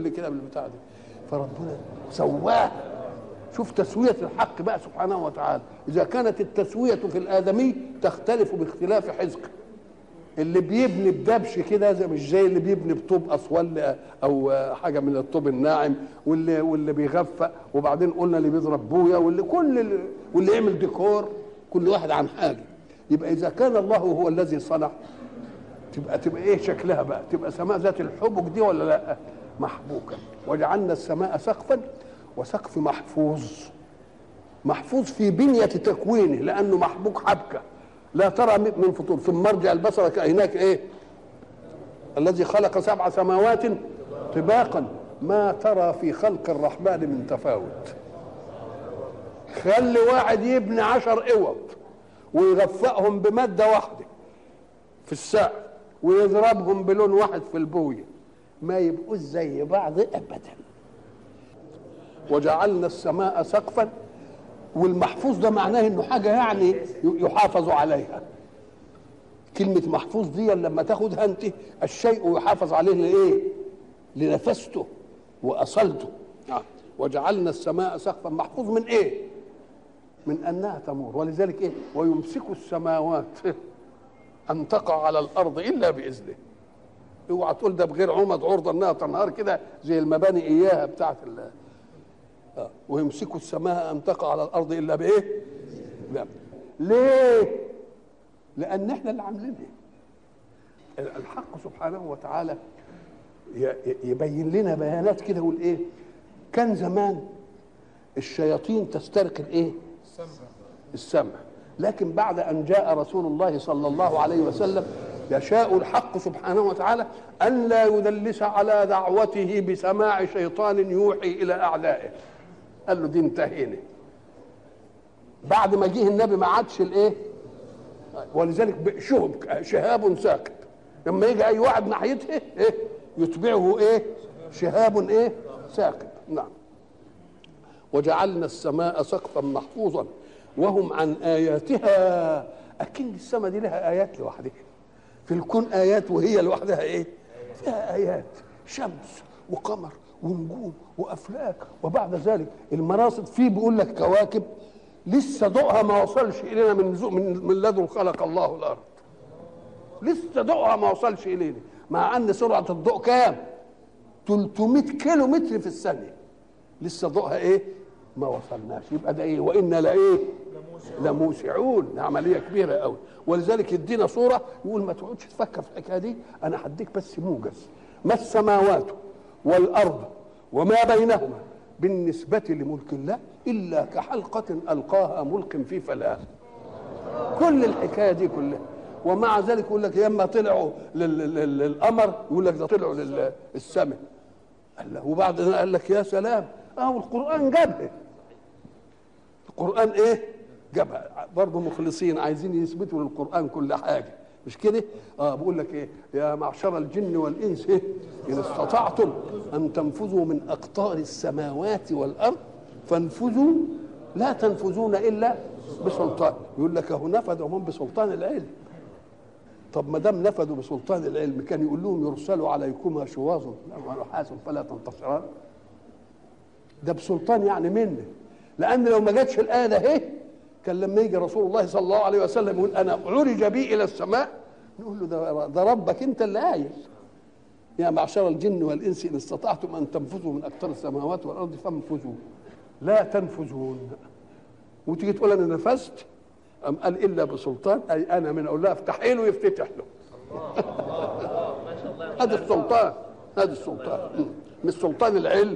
كل كده بالبتاع دي فربنا سواها شوف تسوية الحق بقى سبحانه وتعالى إذا كانت التسوية في الآدمي تختلف باختلاف حزقه اللي بيبني بدبش كده زي مش زي اللي بيبني بطوب اصول او حاجه من الطوب الناعم واللي واللي بيغفق وبعدين قلنا اللي بيضرب بويا واللي كل اللي واللي يعمل ديكور كل واحد عن حاجه يبقى اذا كان الله هو الذي صنع تبقى تبقى ايه شكلها بقى تبقى سماء ذات الحبك دي ولا لا محبوكه وجعلنا السماء سقفا وسقف محفوظ محفوظ في بنيه تكوينه لانه محبوك حبكه لا ترى من فطور ثم مرجع البصر كأيناك ايه الذي خلق سبع سماوات طباقا ما ترى في خلق الرحمن من تفاوت خلي واحد يبني عشر اوض ويغفقهم بمادة واحدة في السقف ويضربهم بلون واحد في البوية ما يبقوش زي بعض ابدا وجعلنا السماء سقفا والمحفوظ ده معناه انه حاجه يعني يحافظ عليها كلمة محفوظ دي لما تاخدها انت الشيء يحافظ عليه لايه؟ لنفسته واصلته وجعلنا السماء سقفا محفوظ من ايه؟ من انها تمور ولذلك ايه؟ ويمسك السماوات ان تقع على الارض الا باذنه اوعى تقول ده بغير عمد عرضه انها تنهار كده زي المباني اياها بتاعت الله آه. ويمسكوا السماء ان تقع على الارض الا بايه؟ لا ليه؟ لان احنا اللي عاملينها الحق سبحانه وتعالى يبين لنا بيانات كده يقول ايه؟ كان زمان الشياطين تسترق الايه؟ السمع السمع لكن بعد ان جاء رسول الله صلى الله عليه وسلم يشاء الحق سبحانه وتعالى ان لا يدلس على دعوته بسماع شيطان يوحي الى اعدائه قال له دي انتهينا بعد ما جه النبي ما عادش الايه ولذلك شهب شهاب ثاقب لما يجي اي واحد ناحيته ايه يتبعه ايه شهاب ايه ثاقب نعم وجعلنا السماء سقفا محفوظا وهم عن اياتها اكن السماء دي لها ايات لوحدها في الكون ايات وهي لوحدها ايه فيها ايات شمس وقمر ونجوم وافلاك وبعد ذلك المراصد فيه بيقول لك كواكب لسه ضوءها ما وصلش الينا من من من لدن خلق الله الارض لسه ضوءها ما وصلش الينا مع ان سرعه الضوء كام 300 كيلو متر في الثانيه لسه ضوءها ايه ما وصلناش يبقى ده ايه وانا لايه لموسعون عمليه كبيره قوي ولذلك يدينا صوره يقول ما تقعدش تفكر في الحكايه دي انا هديك بس موجز ما السماوات والارض وما بينهما بالنسبة لملك الله إلا كحلقة ألقاها ملق في فلاة كل الحكاية دي كلها ومع ذلك يقول لك لما طلعوا للقمر يقول لك ده طلعوا للسماء قال له وبعد قال لك يا سلام اه القرآن جابها القرآن ايه جابها برضه مخلصين عايزين يثبتوا للقرآن كل حاجة مش كده؟ اه بقول لك ايه؟ يا معشر الجن والانس إيه؟ ان استطعتم ان تنفذوا من اقطار السماوات والارض فانفذوا لا تنفذون الا بسلطان يقول لك اهو نفذوا هم بسلطان العلم طب ما دام نفذوا بسلطان العلم كان يقول لهم يرسلوا عليكما شواظ ونحاس فلا تنتصران ده بسلطان يعني منه لان لو ما جاتش الايه ده اهي كان لما يجي رسول الله صلى الله عليه وسلم يقول انا عرج بي الى السماء نقول له ده, ده ربك انت اللي قايل يا معشر الجن والانس ان استطعتم ان تنفذوا من اقطار السماوات والارض فانفذوا لا تنفذون وتيجي تقول انا نفذت ام قال الا بسلطان اي انا من اقول لها افتحي له يفتتح له هذا السلطان هذا السلطان مش سلطان العلم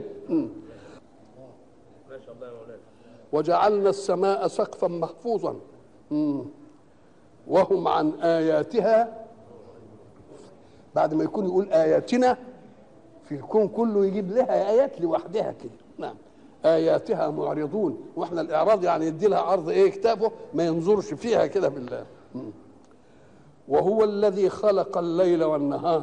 ما شاء الله يا مولانا وجعلنا السماء سقفا محفوظا مم. وهم عن آياتها بعد ما يكون يقول آياتنا في الكون كله يجيب لها آيات لوحدها كده نعم آياتها معرضون واحنا الإعراض يعني يدي لها عرض إيه كتابه ما ينظرش فيها كده بالله مم. وهو الذي خلق الليل والنهار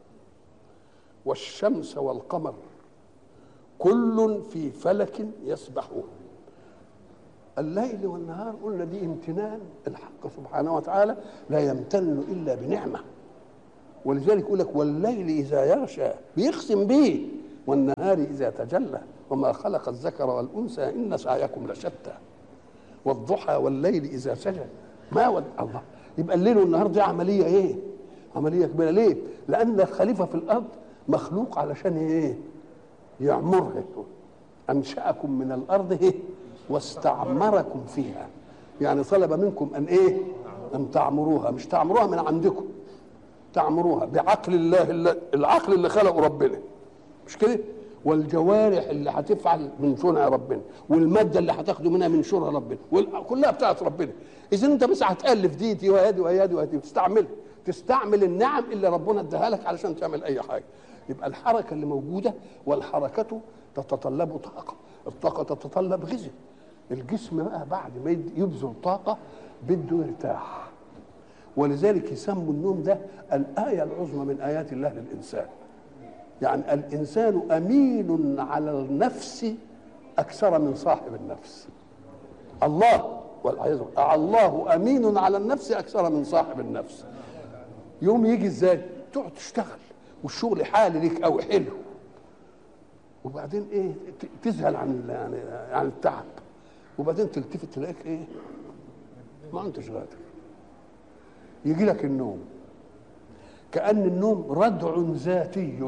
والشمس والقمر كل في فلك يسبحون الليل والنهار قلنا دي امتنان الحق سبحانه وتعالى لا يمتن الا بنعمه ولذلك يقول لك والليل اذا يغشى بيقسم بيه والنهار اذا تجلى وما خلق الذكر والانثى ان سعيكم لشتى والضحى والليل اذا سجى ما ود الله يبقى الليل والنهار دي عمليه ايه عمليه كبيره ليه لان الخليفه في الارض مخلوق علشان ايه يعمرها انشاكم من الارض ايه واستعمركم فيها يعني طلب منكم ان ايه ان تعمروها مش تعمروها من عندكم تعمروها بعقل الله اللي العقل اللي خلقه ربنا مش كده والجوارح اللي هتفعل من صنع ربنا والماده اللي هتاخده منها من شرع ربنا وال- كلها بتاعت ربنا اذا انت بس هتالف دي دي وهي دي وهي دي وهي دي وتستعملها تستعمل النعم اللي ربنا اداها لك علشان تعمل اي حاجه يبقى الحركه اللي موجوده والحركه تتطلب طاقه الطاقه تتطلب غذاء الجسم بقى بعد ما يد- يبذل طاقه بده يرتاح ولذلك يسموا النوم ده الآية العظمى من آيات الله للإنسان يعني الإنسان أمين على النفس أكثر من صاحب النفس الله والعياذ بالله الله أمين على النفس أكثر من صاحب النفس يوم يجي إزاي تقعد تشتغل والشغل حالي ليك أو حلو وبعدين ايه ت- تذهل عن ال- يعني عن التعب وبعدين تلتفت تلاقيك ايه ما انتش قادر يجي لك النوم كأن النوم ردع ذاتي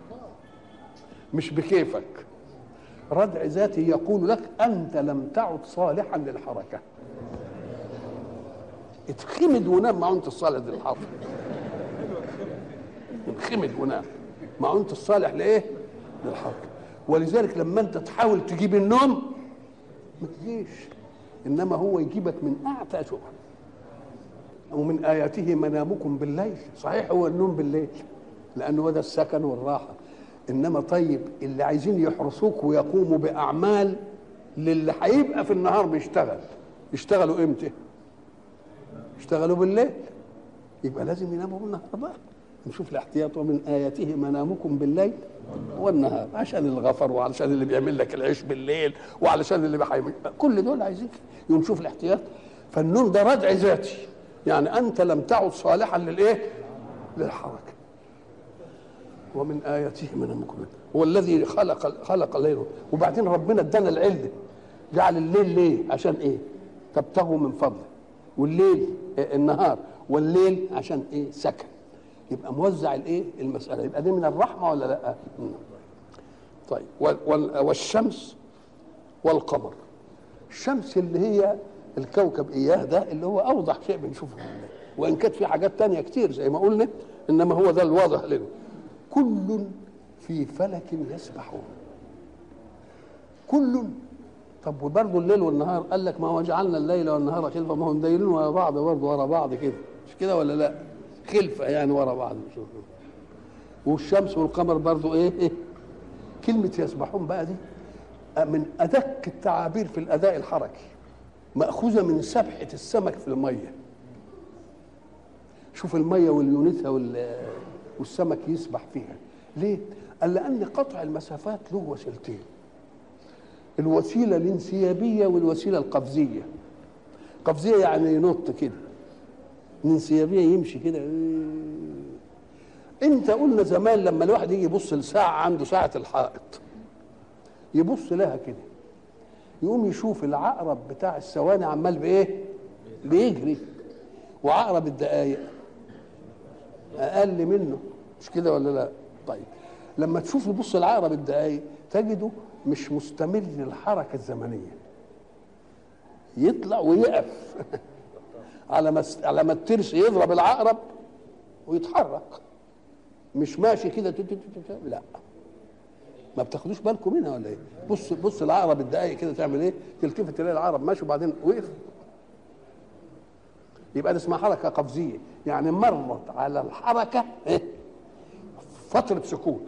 مش بكيفك ردع ذاتي يقول لك أنت لم تعد صالحا للحركة اتخمد ونام ما انت الصالح للحركة اتخمد ونام ما انت الصالح لايه للحركة ولذلك لما انت تحاول تجيب النوم ما تجيش انما هو يجيبك من اعتى شغل ومن آياته منامكم بالليل صحيح هو النوم بالليل لأنه هو ده السكن والراحة إنما طيب اللي عايزين يحرسوك ويقوموا بأعمال للي هيبقى في النهار بيشتغل يشتغلوا إمتى؟ يشتغلوا بالليل يبقى لازم يناموا بالنهار بقى نشوف الاحتياط ومن آياته منامكم بالليل والنهار عشان الغفر وعلشان اللي بيعمل لك العيش بالليل وعلشان اللي بيحيي كل دول عايزين يوم نشوف الاحتياط فالنوم ده ردع ذاتي يعني انت لم تعد صالحا للايه للحركه ومن اياته منامكم بالليل. هو الذي خلق خلق الليل وبعدين ربنا ادانا العله جعل الليل ليه عشان ايه تبتغوا من فضله والليل آه، النهار والليل عشان ايه سكن يبقى موزع الايه المساله يبقى دي من الرحمه ولا لا مم. طيب وال- وال- والشمس والقمر الشمس اللي هي الكوكب اياه ده اللي هو اوضح شيء بنشوفه في الليل. وان كانت في حاجات تانية كتير زي ما قلنا انما هو ده الواضح لنا كل في فلك يسبحون كل طب وبرضه الليل والنهار قال لك ما هو جعلنا الليل والنهار خلفه ما هم دايرين ورا بعض برضه ورا بعض كده مش كده ولا لا خلفه يعني ورا بعض والشمس والقمر برضه ايه, إيه؟ كلمه يسبحون بقى دي من ادق التعابير في الاداء الحركي ماخوذه من سبحه السمك في الميه شوف الميه واليونتها وال- والسمك يسبح فيها ليه قال لان قطع المسافات له وسيلتين الوسيله الانسيابيه والوسيله القفزيه قفزيه يعني ينط كده الانسيابيه يمشي كده انت قلنا زمان لما الواحد يجي يبص لساعه عنده ساعه الحائط يبص لها كده يقوم يشوف العقرب بتاع الثواني عمال بايه بيجري وعقرب الدقايق اقل منه مش كده ولا لا طيب لما تشوف يبص العقرب الدقايق تجده مش مستمر الحركه الزمنيه يطلع ويقف على ما على ما الترس يضرب العقرب ويتحرك مش ماشي كده تت- تت- تت- لا ما بتاخدوش بالكم منها ولا ايه بص بص العقرب الدقايق كده تعمل ايه تلتفت تلاقي العقرب ماشي وبعدين وقف يبقى دي اسمها حركه قفزيه يعني مرت على الحركه إيه؟ فتره سكون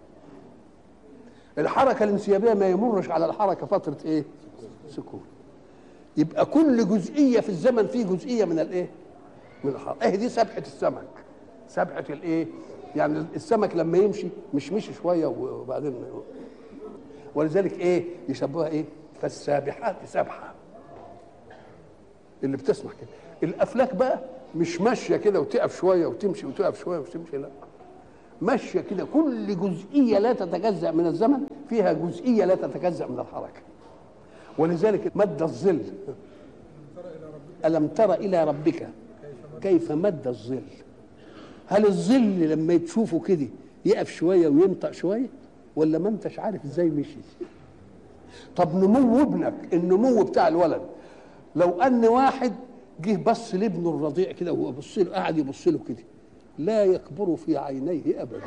الحركه الانسيابيه ما يمرش على الحركه فتره ايه سكون يبقى كل جزئيه في الزمن فيه جزئيه من الايه من الحركه ايه دي سبحه السمك سبحه الايه يعني السمك لما يمشي مش مشي شويه وبعدين ولذلك ايه يشبهها ايه فالسابحات سبحه اللي بتسمع كده الافلاك بقى مش ماشيه كده وتقف شويه وتمشي وتقف شويه وتمشي لا ماشيه كده كل جزئيه لا تتجزا من الزمن فيها جزئيه لا تتجزا من الحركه ولذلك مد الظل الم تر الى ربك كيف مد الظل هل الظل لما تشوفه كده يقف شويه وينطق شويه ولا ما انتش عارف ازاي مشي طب نمو ابنك النمو بتاع الولد لو ان واحد جه بص لابنه الرضيع كده وهو بص له قاعد يبص له كده لا يكبر في عينيه ابدا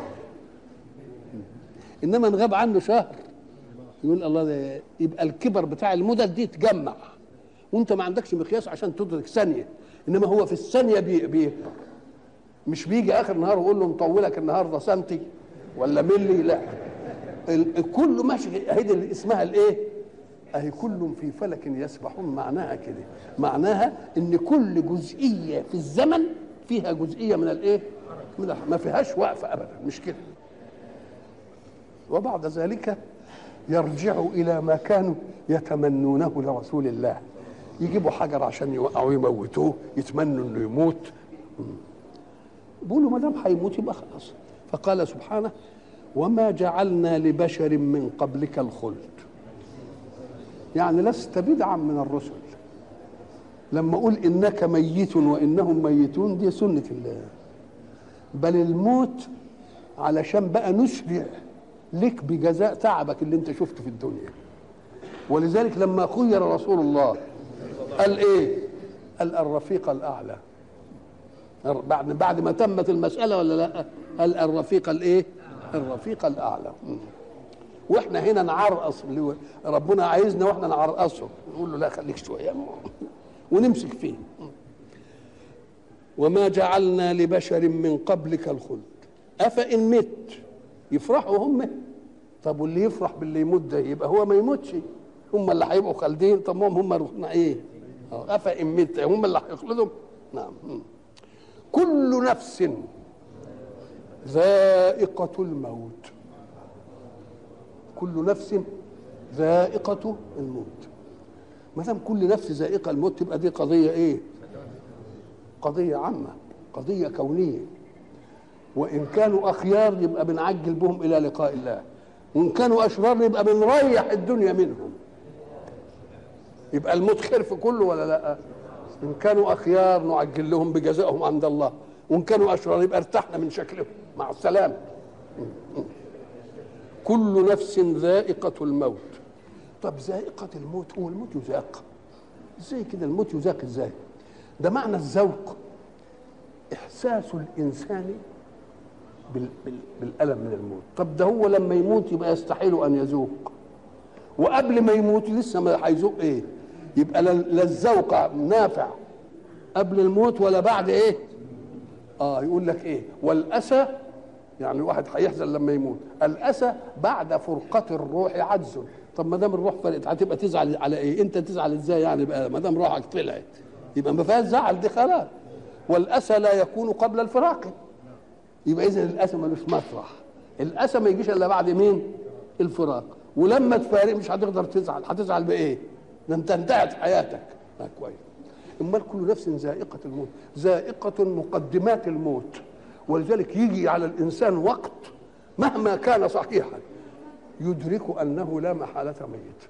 انما ان غاب عنه شهر يقول الله ده يبقى الكبر بتاع المدد دي تجمع وانت ما عندكش مقياس عشان تدرك ثانيه انما هو في الثانيه بي بيكبر مش بيجي اخر النهار ويقول له نطولك النهارده سنتي ولا ملي لا ال- كله ماشي اهي دي اللي اسمها الايه اهي كل في فلك يسبحون معناها كده معناها ان كل جزئيه في الزمن فيها جزئيه من الايه من الح- ما فيهاش وقفه ابدا مش كده وبعد ذلك يرجع الى ما كانوا يتمنونه لرسول الله يجيبوا حجر عشان يوقعوا يموتوه يتمنوا انه يموت بيقولوا ما دام هيموت يبقى خلاص فقال سبحانه وما جعلنا لبشر من قبلك الخلد يعني لست بدعا من الرسل لما اقول انك ميت وانهم ميتون دي سنه الله بل الموت علشان بقى نسرع لك بجزاء تعبك اللي انت شفته في الدنيا ولذلك لما خير رسول الله قال ايه قال الرفيق الاعلى بعد بعد ما تمت المساله ولا لا قال الرفيق الايه الرفيق الاعلى م. واحنا هنا نعرقص اللي ربنا عايزنا واحنا نعرقصه نقول له لا خليك شويه ونمسك فيه وما جعلنا لبشر من قبلك الخلد افان مت يفرحوا هم طب واللي يفرح باللي يموت ده يبقى هو ما يموتش هم اللي هيبقوا خالدين طب ما هم هم رحنا ايه افان مت هم اللي هيخلدهم نعم م. كل نفس ذائقة الموت كل نفس ذائقة الموت ما دام كل نفس ذائقة الموت تبقى دي قضية ايه؟ قضية عامة قضية كونية وإن كانوا أخيار يبقى بنعجل بهم إلى لقاء الله وإن كانوا أشرار يبقى بنريح الدنيا منهم يبقى الموت خير في كله ولا لا؟ إن كانوا أخيار نعجل لهم بجزائهم عند الله وإن كانوا أشرار يبقى ارتحنا من شكلهم مع السلامة كل نفس ذائقة الموت طب ذائقة الموت هو الموت يذاق ازاي كده الموت يذاق ازاي ده معنى الذوق إحساس الإنسان بال بال بالألم من الموت طب ده هو لما يموت يبقى يستحيل أن يذوق وقبل ما يموت لسه ما هيذوق ايه يبقى لا الذوق نافع قبل الموت ولا بعد ايه اه يقول لك ايه والاسى يعني الواحد هيحزن لما يموت الاسى بعد فرقه الروح عجز طب ما دام الروح فرقت هتبقى تزعل على ايه انت تزعل ازاي يعني بقى ما دام روحك طلعت يبقى ما فيهاش زعل دي خلاص والاسى لا يكون قبل الفراق يبقى اذا الاسى ملوش مطرح الاسى ما يجيش الا بعد مين الفراق ولما تفارق مش هتقدر تزعل هتزعل بايه ده انت انتهت حياتك آه كويس امال كل نفس ذائقه الموت ذائقه مقدمات الموت ولذلك يجي على الانسان وقت مهما كان صحيحا يدرك انه لا محاله ميت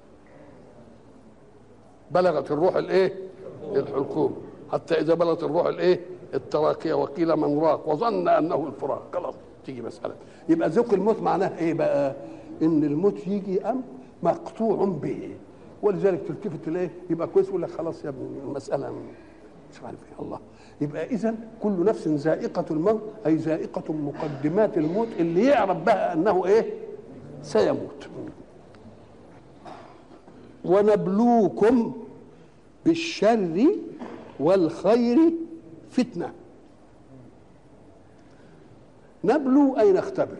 بلغت الروح الايه الحلقوم حتى اذا بلغت الروح الايه التراكيه وقيل من راق وظن انه الفراق خلاص تيجي مساله يبقى ذوق الموت معناه ايه بقى ان الموت يجي ام مقطوع به ولذلك تلتفت اليه يبقى كويس يقول لك خلاص يا ابني المساله مش عارف ايه الله يبقى اذا كل نفس ذائقه الموت اي ذائقه مقدمات الموت اللي يعرف بها انه ايه سيموت ونبلوكم بالشر والخير فتنه نبلو اي نختبر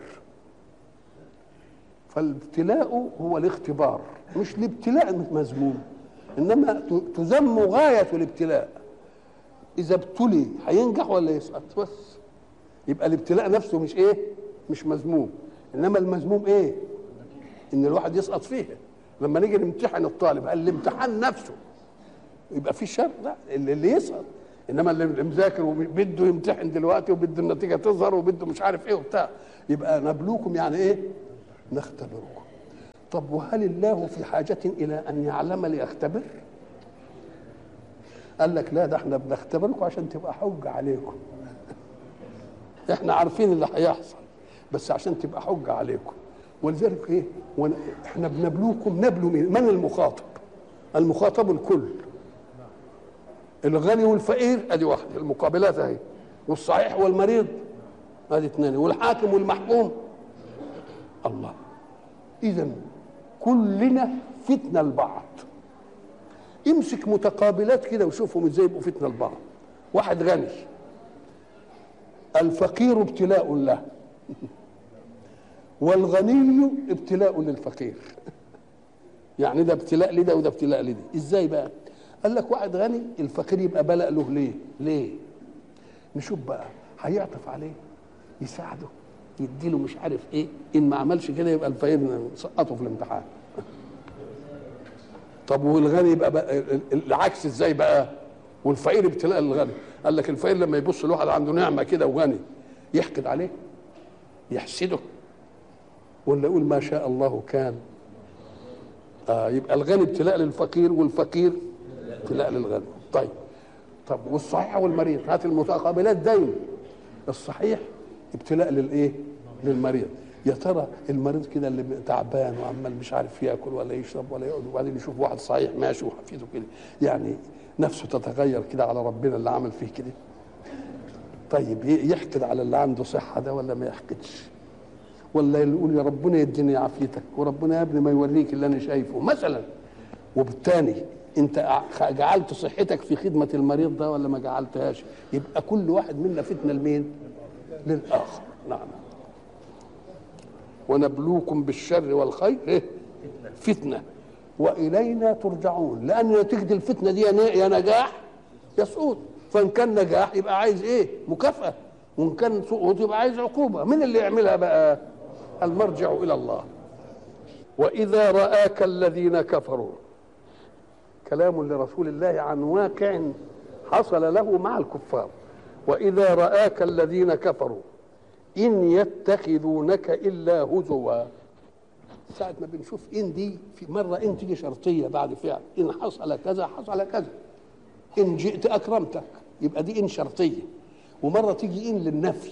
فالابتلاء هو الاختبار مش الابتلاء مذموم انما تذم غايه الابتلاء اذا ابتلي هينجح ولا يسقط بس يبقى الابتلاء نفسه مش ايه مش مذموم انما المذموم ايه ان الواحد يسقط فيه لما نيجي نمتحن الطالب الامتحان نفسه يبقى في شر لا اللي يسقط انما اللي اللي مذاكر وبده يمتحن دلوقتي وبده النتيجه تظهر وبده مش عارف ايه وبتاع يبقى نبلوكم يعني ايه نختبركم طب وهل الله في حاجة إلى أن يعلم ليختبر؟ قال لك لا ده احنا بنختبركم عشان تبقى حجة عليكم احنا عارفين اللي هيحصل بس عشان تبقى حجة عليكم ولذلك ايه ون- احنا بنبلوكم نبلو مين من المخاطب المخاطب الكل الغني والفقير ادي واحده المقابلات اهي والصحيح والمريض ادي اثنين والحاكم والمحكوم الله اذا كلنا فتنه لبعض امسك متقابلات كده وشوفهم ازاي يبقوا فتنه لبعض واحد غني الفقير ابتلاء له والغني ابتلاء للفقير يعني ده ابتلاء لده وده ابتلاء لده ازاي بقى قال لك واحد غني الفقير يبقى بلاء له ليه ليه نشوف بقى هيعطف عليه يساعده يديله مش عارف ايه ان ما عملش كده يبقى الفقير سقطه في الامتحان طب والغني يبقى بقى ال- ال- العكس ازاي بقى والفقير ابتلاء للغني قال لك الفقير لما يبص لواحد عنده نعمه كده وغني يحقد عليه يحسده ولا يقول ما شاء الله كان آه يبقى الغني ابتلاء للفقير والفقير ابتلاء للغني طيب طب والصحيح والمريض هات المتقابلات دايما الصحيح ابتلاء للايه للمريض يا ترى المريض كده اللي تعبان وعمال مش عارف ياكل ولا يشرب ولا يقعد وبعدين يشوف واحد صحيح ماشي وحفيده كده يعني نفسه تتغير كده على ربنا اللي عمل فيه كده طيب ي- يحقد على اللي عنده صحه ده ولا ما يحقدش ولا يقول يا ربنا يديني عافيتك وربنا يا ابني ما يوريك اللي انا شايفه مثلا وبالتالي انت ع- جعلت صحتك في خدمه المريض ده ولا ما جعلتهاش يبقى كل واحد منا فتنه لمين للاخر نعم ونبلوكم بالشر والخير إيه؟ فتنه والينا ترجعون لان نتيجه الفتنه دي يا ن- يا نجاح يا سقوط فان كان نجاح يبقى عايز ايه مكافاه وان كان سقوط يبقى عايز عقوبه مين اللي يعملها بقى المرجع الى الله واذا راك الذين كفروا كلام لرسول الله عن واقع حصل له مع الكفار واذا راك الذين كفروا ان يتخذونك الا هزوا ساعة ما بنشوف إن دي في مرة إن تيجي شرطية بعد فعل إن حصل كذا حصل كذا إن جئت أكرمتك يبقى دي إن شرطية ومرة تيجي إن للنفي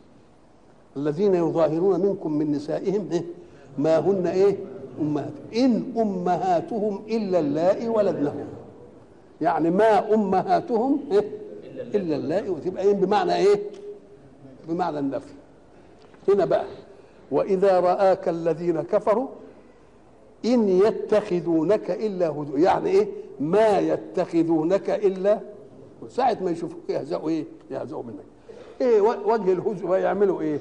الذين يظاهرون منكم من نسائهم إيه؟ ما هن إيه أمهات إن أمهاتهم إلا اللائي ولدنهم يعني ما أمهاتهم إيه؟ إلا اللائي وتبقى إن بمعنى إيه بمعنى النفي هنا بقى وإذا رآك الذين كفروا إن يتخذونك إلا هدوء يعني إيه ما يتخذونك إلا ساعة ما يشوفوك يهزأوا إيه يهزأوا منك إيه و- وجه الهزء يعملوا إيه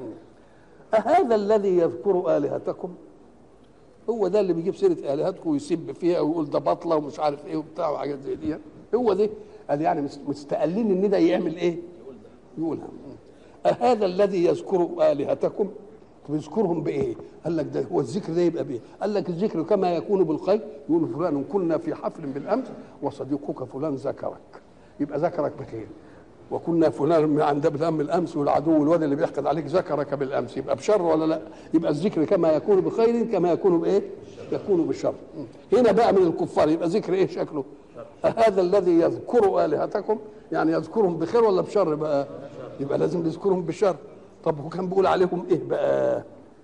أهذا الذي يذكر آلهتكم هو ده اللي بيجيب سيرة آلهتكم ويسب فيها ويقول ده بطلة ومش عارف إيه وبتاع وحاجات زي دي هو ده قال يعني مست- مستقلين إن ده يعمل إيه يقولها أهذا الذي يذكر آلهتكم بيذكرهم بإيه؟ قال لك ده هو الذكر ده يبقى بإيه؟ قال لك الذكر كما يكون بالخير يقول فلان كنا في حفل بالأمس وصديقك فلان ذكرك يبقى ذكرك بخير وكنا فلان من عند بالأم الأمس والعدو الواد اللي بيحقد عليك ذكرك بالأمس يبقى بشر ولا لا؟ يبقى الذكر كما يكون بخير كما يكون بإيه؟ يكون بالشر هنا بقى من الكفار يبقى ذكر إيه شكله؟ هذا الذي يذكر آلهتكم يعني يذكرهم بخير ولا بشر بقى؟ يبقى لازم يذكرهم بشر طب هو كان بيقول عليهم ايه بقى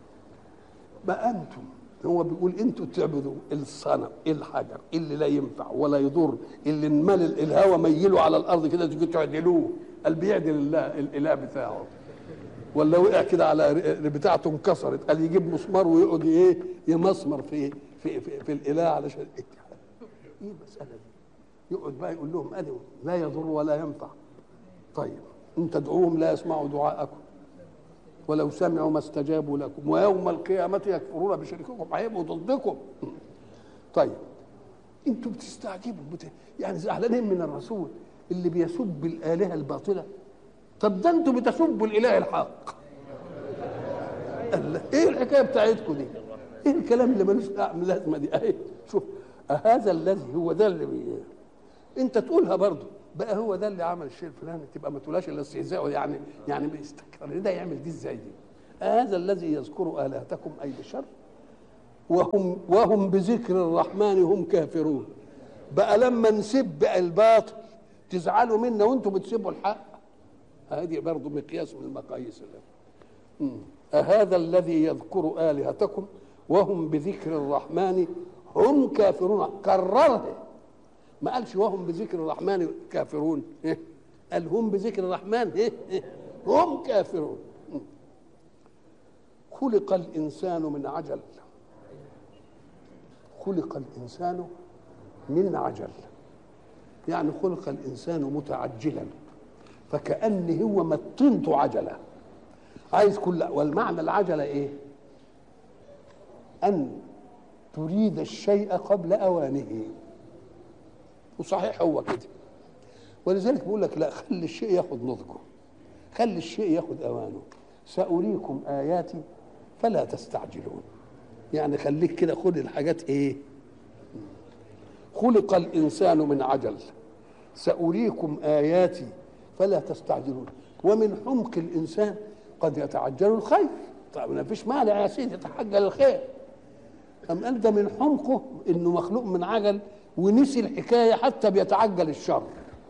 بقى انتم هو بيقول انتوا تعبدوا الصنم الحجر اللي لا ينفع ولا يضر اللي انمل الهوى ميله على الارض كده تيجي تعدلوه قال بيعدل الله الاله بتاعه ولا وقع كده على ر- بتاعته انكسرت قال يجيب مسمار ويقعد ايه يمسمر في في في, في الاله علشان ايه ايه المساله دي يقعد بقى يقول لهم ادعوا لا يضر ولا ينفع طيب ان تدعوهم لا يسمعوا دعاءكم ولو سمعوا ما استجابوا لكم ويوم القيامة يكفرون بشرككم هيبقوا ضدكم طيب انتوا بتستعجبوا بت... يعني زعلانين من الرسول اللي بيسب الآلهة الباطلة طب ده انتوا بتسبوا الإله الحق قال لا، ايه الحكايه بتاعتكم دي؟ ايه الكلام اللي ملوش لازمه دي؟ اهي شوف هذا الذي هو ده اللي بي... انت تقولها برضه بقى هو ده اللي عمل الشيء الفلاني تبقى ما تقولهاش الا استهزاء يعني يعني بيستكثر ده يعمل دي ازاي دي هذا الذي يذكر الهتكم اي بشر وهم وهم بذكر الرحمن هم كافرون بقى لما نسب الباطل تزعلوا منا وانتم بتسبوا الحق هذه برضه مقياس من المقاييس اللي. أهذا الذي يذكر آلهتكم وهم بذكر الرحمن هم كافرون كررها ما قالش وهم بذكر الرحمن كافرون قال هم بذكر الرحمن هم كافرون خلق الإنسان من عجل خلق الإنسان من عجل يعني خلق الإنسان متعجلا فكأن هو متنته عجلة عايز كل والمعنى العجلة إيه أن تريد الشيء قبل أوانه وصحيح هو كده ولذلك بيقول لك لا خلي الشيء ياخد نضجه خلي الشيء ياخد أوانه سأريكم آياتي فلا تستعجلون يعني خليك كده خد الحاجات ايه خلق الانسان من عجل ساريكم اياتي فلا تستعجلون ومن حمق الانسان قد يتعجل الخير طيب ما فيش مانع يا سيدي يتعجل الخير أم قال ده من حمقه انه مخلوق من عجل ونسي الحكايه حتى بيتعجل الشر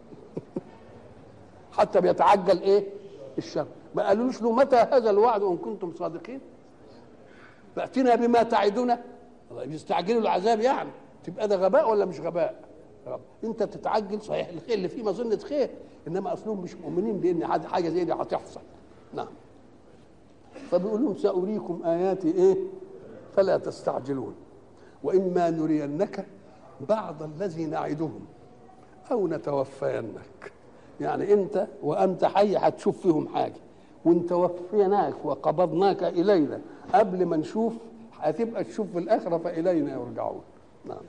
حتى بيتعجل ايه الشر ما قالولوش له متى هذا الوعد ان كنتم صادقين فاتنا بما تعدنا يستعجلوا العذاب يعني تبقى ده غباء ولا مش غباء غباء. انت تتعجل صحيح الخير اللي فيه مظنه خير انما اصلهم مش مؤمنين بان حاجه زي دي هتحصل نعم فبيقول لهم ساريكم اياتي ايه فلا تستعجلون واما نرينك بعض الذي نعدهم او نتوفينك يعني انت وانت حي هتشوف فيهم حاجه وان توفيناك وقبضناك الينا قبل ما نشوف هتبقى تشوف في الاخره فالينا يرجعون نعم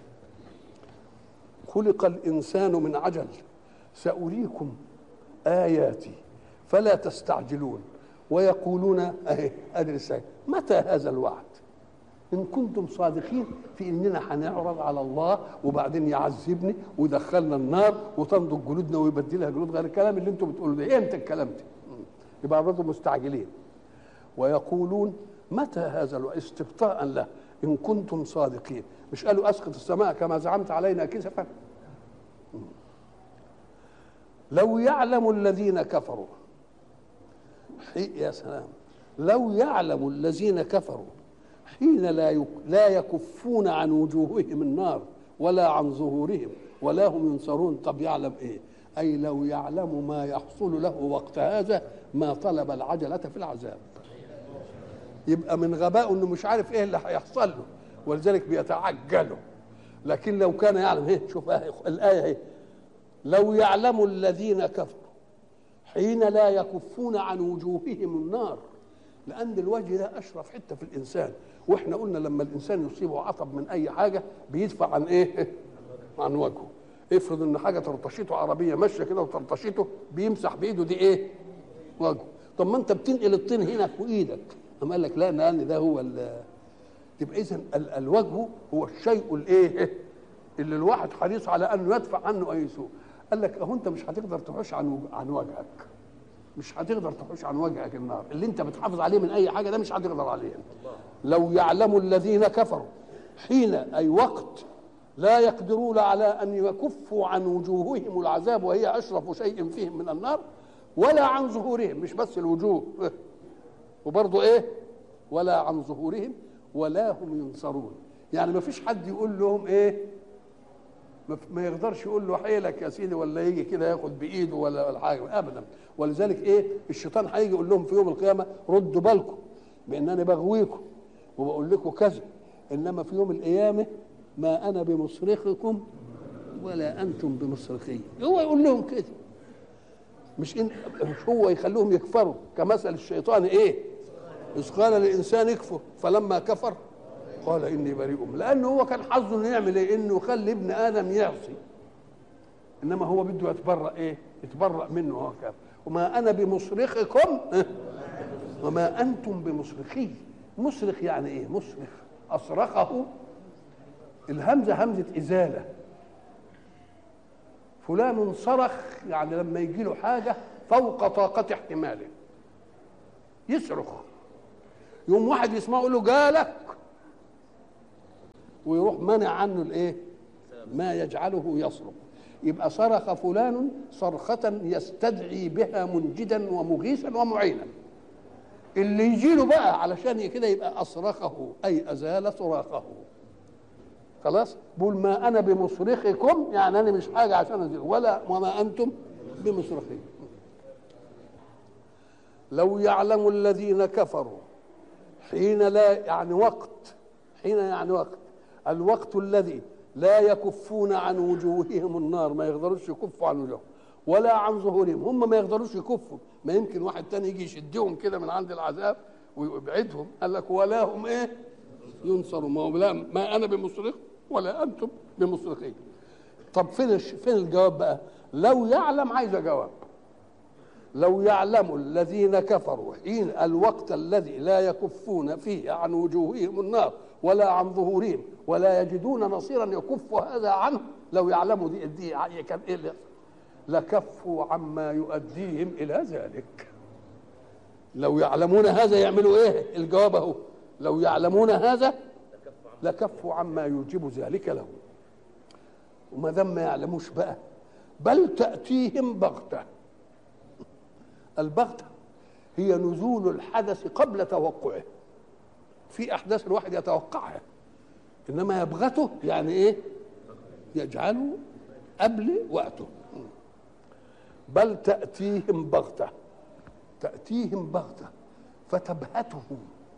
خلق الانسان من عجل ساريكم اياتي فلا تستعجلون ويقولون اهي ادري متى هذا الوعد ان كنتم صادقين في اننا هنعرض على الله وبعدين يعذبني ويدخلنا النار وتنضج جلودنا ويبدلها جلود غير الكلام اللي انتم بتقولوا ده امتى الكلام ده يبقى برضه مستعجلين ويقولون متى هذا الوقت استبطاء له ان كنتم صادقين مش قالوا اسقط السماء كما زعمت علينا كسفا لو يعلم الذين كفروا يا سلام لو يعلم الذين كفروا حين لا لا يكفون عن وجوههم النار ولا عن ظهورهم ولا هم ينصرون طب يعلم ايه اي لو يعلم ما يحصل له وقت هذا ما طلب العجله في العذاب يبقى من غبائه انه مش عارف ايه اللي هيحصل له ولذلك بيتعجله لكن لو كان يعلم ايه شوف الايه اهي لو يعلم الذين كفروا حين لا يكفون عن وجوههم النار لان الوجه ده اشرف حته في الانسان واحنا قلنا لما الانسان يصيبه عطب من اي حاجه بيدفع عن ايه عن وجهه افرض ان حاجه ترطشته عربيه ماشيه كده وترطشته بيمسح بايده دي ايه وجهه طب ما انت بتنقل الطين هنا في ايدك أم قال لك لا لان ده هو تبقى اذا الوجه هو الشيء الايه اللي الواحد حريص على انه يدفع عنه اي سوء قال لك اهو انت مش هتقدر تحوش عن عن وجهك مش هتقدر تحوش عن وجهك النار اللي انت بتحافظ عليه من اي حاجه ده مش هتقدر عليه لو يعلم الذين كفروا حين اي وقت لا يقدرون على ان يكفوا عن وجوههم العذاب وهي اشرف شيء فيهم من النار ولا عن ظهورهم مش بس الوجوه وبرضه ايه ولا عن ظهورهم ولا هم ينصرون يعني ما فيش حد يقول لهم ايه ما يقدرش يقول له حيلك يا سيدي ولا يجي كده ياخد بايده ولا حاجه ابدا ولذلك ايه الشيطان هيجي يقول لهم في يوم القيامه ردوا بالكم بانني بغويكم وبقول لكم كذا انما في يوم القيامه ما انا بمصرخكم ولا انتم بمصرخي هو يقول لهم كده مش إن مش هو يخليهم يكفروا كمثل الشيطان ايه اذ قال الانسان يكفر فلما كفر قال اني بريء لانه هو كان حظه انه يعمل ايه انه يخلي ابن ادم يعصي انما هو بده يتبرأ ايه يتبرأ منه هو كافر وما انا بمصرخكم وما انتم بمصرخي مصرخ يعني ايه مصرخ اصرخه الهمزه همزه ازاله فلان صرخ يعني لما يجي له حاجه فوق طاقه احتماله يصرخ يوم واحد يسمعه يقول له جالك ويروح منع عنه الايه ما يجعله يصرخ يبقى صرخ فلان صرخة يستدعي بها منجدا ومغيثا ومعينا اللي يجي له بقى علشان كده يبقى أصرخه أي أزال صراخه خلاص بقول ما أنا بمصرخكم يعني أنا مش حاجة عشان أزيل ولا وما أنتم بمصرخي لو يعلم الذين كفروا حين لا يعني وقت حين يعني وقت الوقت الذي لا يكفون عن وجوههم النار ما يقدروش يكفوا عن وجوههم ولا عن ظهورهم هم ما يقدروش يكفوا ما يمكن واحد تاني يجي يشدهم كده من عند العذاب ويبعدهم قال لك ولا هم ايه ينصروا ما هو لا ما انا بمصرخ ولا انتم بمصرخين طب فين فين الجواب بقى لو يعلم عايز جواب لو يعلم الذين كفروا حين الوقت الذي لا يكفون فيه عن وجوههم النار ولا عن ظهورهم ولا يجدون نصيرا يكف هذا عنه لو يعلموا دي, دي كان ايه اللي لكفوا عما يؤديهم الى ذلك لو يعلمون هذا يعملوا ايه الجواب اهو لو يعلمون هذا لكفوا عما يوجب ذلك لهم وما دام ما يعلموش بقى بل تأتيهم بغتة البغتة هي نزول الحدث قبل توقعه في أحداث الواحد يتوقعها إنما يبغته يعني إيه يجعله قبل وقته بل تأتيهم بغتة تأتيهم بغتة فتبهتهم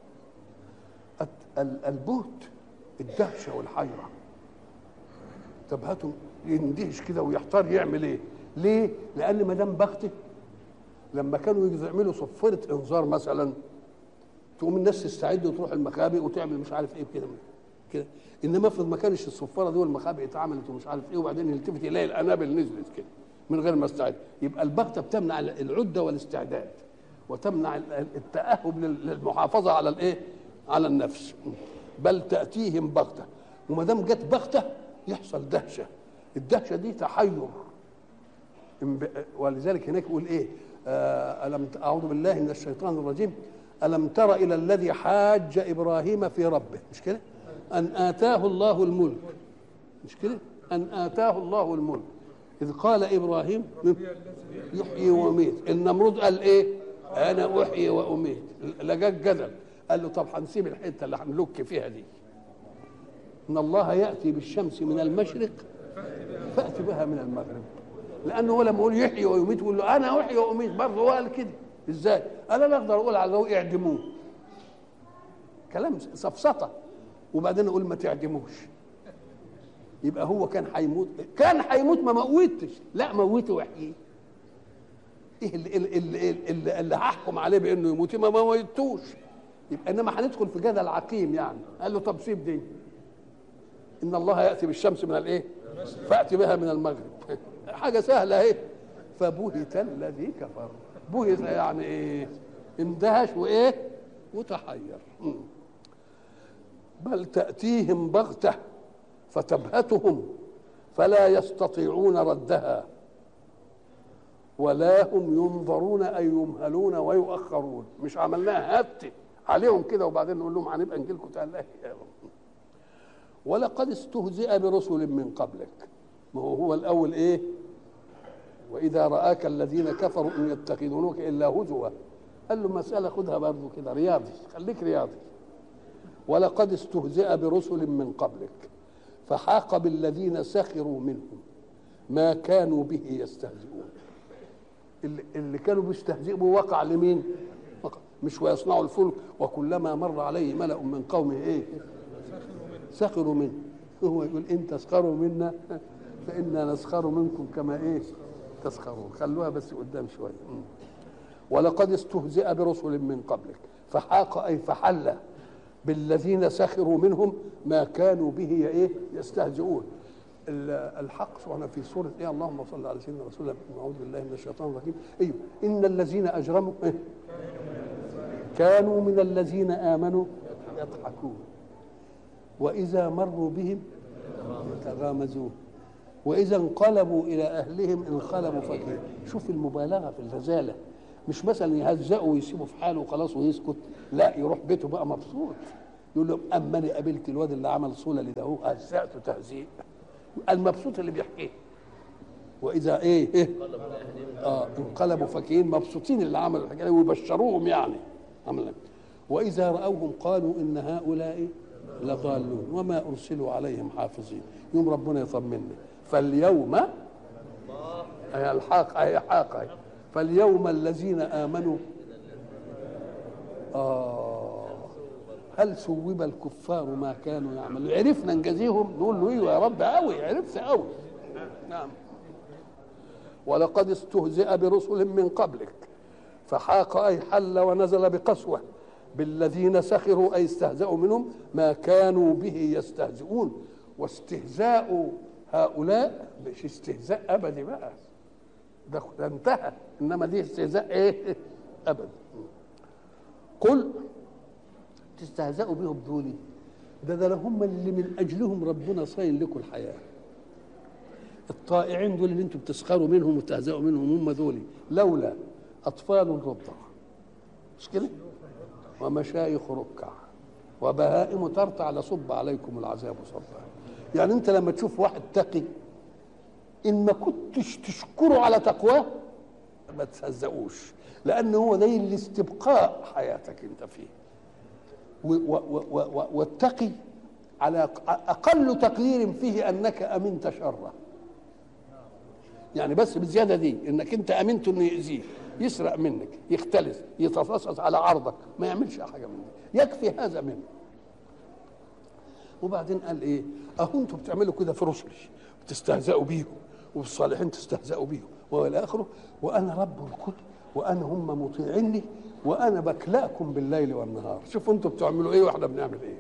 البهت الدهشة والحيرة تبهتهم يندهش كده ويحتار يعمل ايه ليه لان ما دام بغته لما كانوا يعملوا صفاره انذار مثلا تقوم الناس تستعد وتروح المخابئ وتعمل مش عارف ايه كده كده انما افرض ما كانش الصفاره دي والمخابئ اتعملت ومش عارف ايه وبعدين يلتفت يلاقي الانابل نزلت كده من غير ما استعد يبقى البغته بتمنع العده والاستعداد وتمنع التاهب للمحافظه على الايه على النفس بل تاتيهم بغته وما دام جت بغته يحصل دهشه الدهشه دي تحير ولذلك هناك يقول ايه آه ألم أعوذ بالله من الشيطان الرجيم ألم تر إلى الذي حاج إبراهيم في ربه مش كده أن آتاه الله الملك مش كده أن آتاه الله الملك إذ قال إبراهيم يحيي ويميت النمرود قال إيه أنا أحيي وأميت لقاك جدل قال له طب هنسيب الحتة اللي هنلك فيها دي ان الله ياتي بالشمس من المشرق فات بها من المغرب لانه هو لما يقول يحيي ويميت يقول له انا احيي واميت برضه هو قال كده ازاي؟ انا لا اقدر اقول على ذوق اعدموه كلام سفسطه وبعدين اقول ما تعدموش يبقى هو كان هيموت كان هيموت ما موتش لا موته واحييه ايه اللي اللي, اللي, اللي هحكم عليه بانه يموت ما موتوش يبقى انما هندخل في جدل عقيم يعني قال له طب سيب دي ان الله ياتي بالشمس من الايه فاتي بها من المغرب حاجه سهله اهي فبهت الذي كفر بهت يعني ايه اندهش وايه وتحير بل تاتيهم بغته فتبهتهم فلا يستطيعون ردها ولا هم ينظرون اي يمهلون ويؤخرون مش عملناها هات عليهم كده وبعدين نقول لهم هنبقى نجي لكم تاني ولقد استهزئ برسل من قبلك ما هو هو الاول ايه واذا راك الذين كفروا ان يتخذونك الا هزوا قال له مساله خدها برضه كده رياضي خليك رياضي ولقد استهزئ برسل من قبلك فحاق بالذين سخروا منهم ما كانوا به يستهزئون اللي, اللي كانوا بيستهزئوا وقع لمين وقع مش ويصنعوا الفلك وكلما مر عليه ملأ من قومه ايه سخروا منه هو يقول ان تسخروا منا فانا نسخر منكم كما ايه تسخرون خلوها بس قدام شويه ولقد استهزئ برسل من قبلك فحاق اي فحل بالذين سخروا منهم ما كانوا به ايه يستهزئون الحق سبحانه في سوره ايه اللهم صل على سيدنا رسول الله اعوذ بالله من الشيطان الرجيم ايوه ان الذين اجرموا إيه؟ كانوا من الذين امنوا يضحكون واذا مروا بهم يتغامزون واذا انقلبوا الى اهلهم انقلبوا فكين شوف المبالغه في الرزاله مش مثلا يهزقوا ويسيبوا في حاله وخلاص ويسكت لا يروح بيته بقى مبسوط يقول له اما انا قابلت الواد اللي عمل صوله لده هو هزقته تهزيق المبسوط اللي بيحكيه واذا ايه, إيه؟ اه انقلبوا فكين مبسوطين اللي عملوا الحكايه ويبشروهم يعني عملا واذا راوهم قالوا ان هؤلاء لضالون وما ارسلوا عليهم حافظين يوم ربنا يطمنا فاليوم أي الحاق أي حاق أي فاليوم الذين آمنوا آه هل ثوب الكفار ما كانوا يعملون عرفنا نجازيهم نقول له ايوه يا رب قوي عرفت قوي نعم ولقد استهزئ برسل من قبلك فحاق اي حل ونزل بقسوه بالذين سخروا اي استهزأوا منهم ما كانوا به يستهزئون واستهزاء هؤلاء مش استهزاء ابدي بقى ده ده انتهى انما دي استهزاء ايه ابدا قل تستهزئوا بهم دول ده ده هم اللي من اجلهم ربنا صاين لكم الحياه الطائعين دول اللي انتم بتسخروا منهم وتهزئوا منهم هم دول لولا اطفال رضع مش كده ومشايخ ركع وبهائم ترتع لصب عليكم العذاب صبا يعني انت لما تشوف واحد تقي ان ما كنتش تشكره على تقواه ما تهزقوش لان هو ده الاستبقاء حياتك انت فيه والتقي على اقل تقدير فيه انك امنت شره يعني بس بالزياده دي انك انت امنت انه يأذيك يسرق منك يختلس يتفصص على عرضك ما يعملش حاجه من دي يكفي هذا منه وبعدين قال ايه اهو انتم بتعملوا كده في رسلي بتستهزئوا بيهم وبالصالحين تستهزئوا بيهم والى اخره وانا رب الكل وانا هم مطيعيني وانا بكلاكم بالليل والنهار شوفوا انتم بتعملوا ايه واحنا بنعمل ايه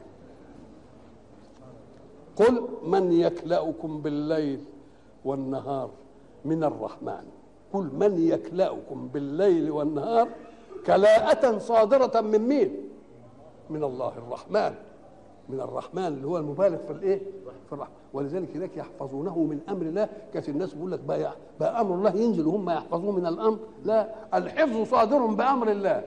قل من يكلأكم بالليل والنهار من الرحمن قل من يكلأكم بالليل والنهار كلاءة صادرة من مين؟ من الله الرحمن من الرحمن اللي هو المبالغ في الايه؟ في الرحمن ولذلك هناك يحفظونه من امر الله كانت الناس بيقول لك بقى, بقى امر الله ينزل وهم يحفظوه من الامر لا الحفظ صادر بامر الله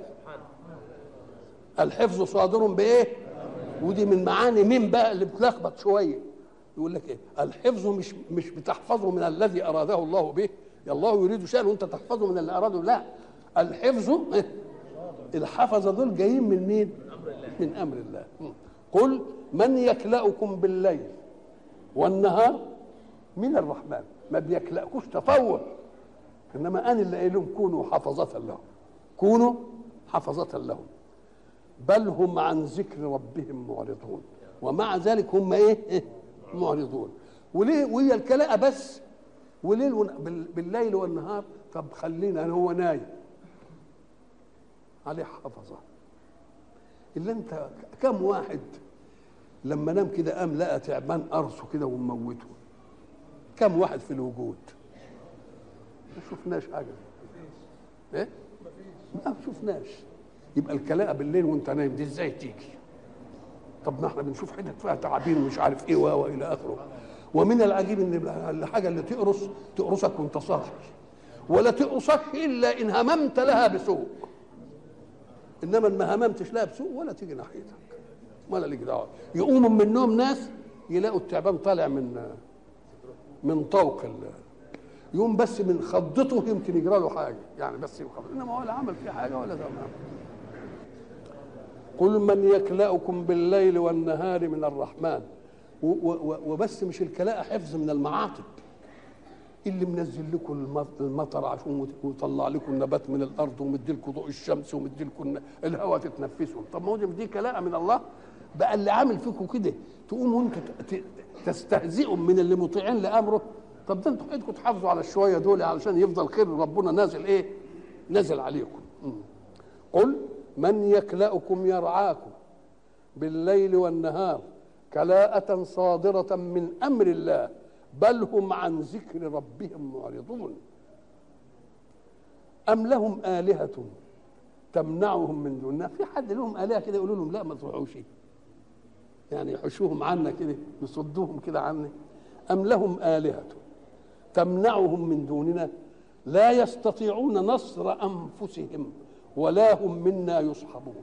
الحفظ صادر بايه؟ ودي من معاني مين بقى اللي بتلخبط شويه يقول لك ايه؟ الحفظ مش مش بتحفظه من الذي اراده الله به الله يريد شيئا وانت تحفظه من اللي اراده لا الحفظ الحفظه دول جايين من مين؟ من امر الله قل من يكلأكم بالليل والنهار من الرحمن ما بيكلأكوش تطور انما انا اللي قايل لهم كونوا حفظة لهم كونوا حفظة لهم بل هم عن ذكر ربهم معرضون ومع ذلك هم ايه معرضون وليه وهي الكلاءة بس وليل بالليل والنهار طب خلينا انا هو نايم عليه حفظه الا انت كم واحد لما نام كده قام لقى تعبان قرصه كده وموته كم واحد في الوجود ما شفناش حاجه ايه ما شفناش يبقى الكلاء بالليل وانت نايم دي ازاي تيجي طب ما احنا بنشوف حتت فيها تعابين ومش عارف ايه والى اخره ومن العجيب ان الحاجه اللي تقرص تقرصك وانت صاحي ولا تقرصك الا ان هممت لها بسوء انما ما هممتش لها بسوء ولا تيجي ناحيتك ولا ليك دعوه يقوموا من النوم ناس يلاقوا التعبان طالع من من طوق يقوم بس من خضته يمكن يجرى له حاجه يعني بس يخبط انما ولا عمل فيه حاجه ولا ده قل من يكلأكم بالليل والنهار من الرحمن وبس مش الكلاء حفظ من المعاطب اللي منزل لكم المطر عشان ويطلع لكم النبات من الارض ومدي لكم ضوء الشمس ومدي لكم الهواء تتنفسوا طب ما هو دي كلاء من الله بقى اللي عامل فيكم كده تقوموا انتوا تستهزئوا من اللي مطيعين لامره طب ده انتوا حياتكم تحافظوا على الشويه دول علشان يفضل خير ربنا نازل ايه؟ نازل عليكم قل من يكلأكم يرعاكم بالليل والنهار كلاءة صادرة من أمر الله بل هم عن ذكر ربهم معرضون أم لهم آلهة تمنعهم من دوننا في حد لهم آلهة كده يقولوا لهم لا ما تروحوش يعني يحشوهم عنا كده يصدوهم كده عني أم لهم آلهة تمنعهم من دوننا لا يستطيعون نصر انفسهم ولا هم منا يصحبون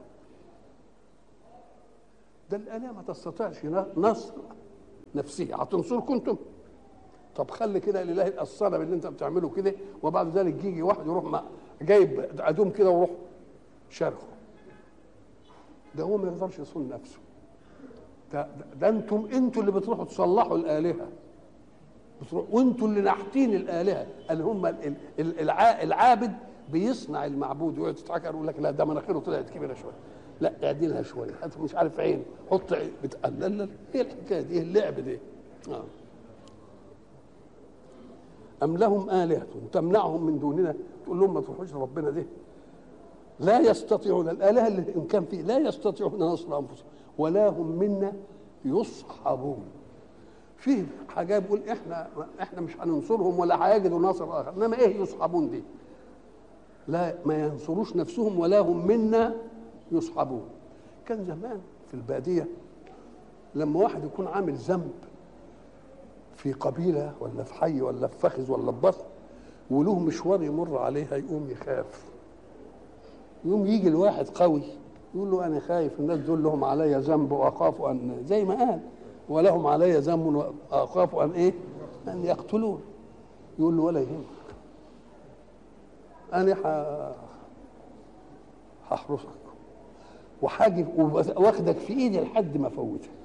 ده الآلهة ما تستطيعش نصر نفسها هتنصركم انتم طب خلي كده الاله الصنم اللي انت بتعمله كده وبعد ذلك يجي واحد يروح مع جايب عدوم كده ويروح شارخه ده هو ما يقدرش يصون نفسه ده, ده, ده انتم انتوا اللي بتروحوا تصلحوا الالهه بتروح وانتوا اللي ناحتين الالهه اللي هم ال- ال- الع- العابد بيصنع المعبود ويقعد يضحك يقول لك لا ده مناخيره طلعت كبيره شويه لا اعدلها شويه هات مش عارف عين حط عين بت... لا لا لا ايه الحكايه دي ايه اللعب دي آه. أم لهم آلهة تمنعهم من دوننا تقول لهم ما تروحوش ربنا ده لا يستطيعون الآلهة اللي إن كان فيه لا يستطيعون نصر أنفسهم ولا هم منا يصحبون فيه حاجة بيقول إحنا إحنا مش هننصرهم ولا هيجدوا نصر آخر إنما إيه يصحبون دي لا ما ينصروش نفسهم ولا هم منا يصحبون كان زمان في البادية لما واحد يكون عامل ذنب في قبيله ولا في حي ولا في فخذ ولا في بطن وله مشوار يمر عليها يقوم يخاف يقوم يجي الواحد قوي يقول له انا خايف الناس دول لهم علي ذنب واخاف ان زي ما قال ولهم علي ذنب واخاف ان ايه؟ ان يقتلون يقول له ولا يهمك انا ح- هحرسك وحاجب واخدك في ايدي لحد ما فوتك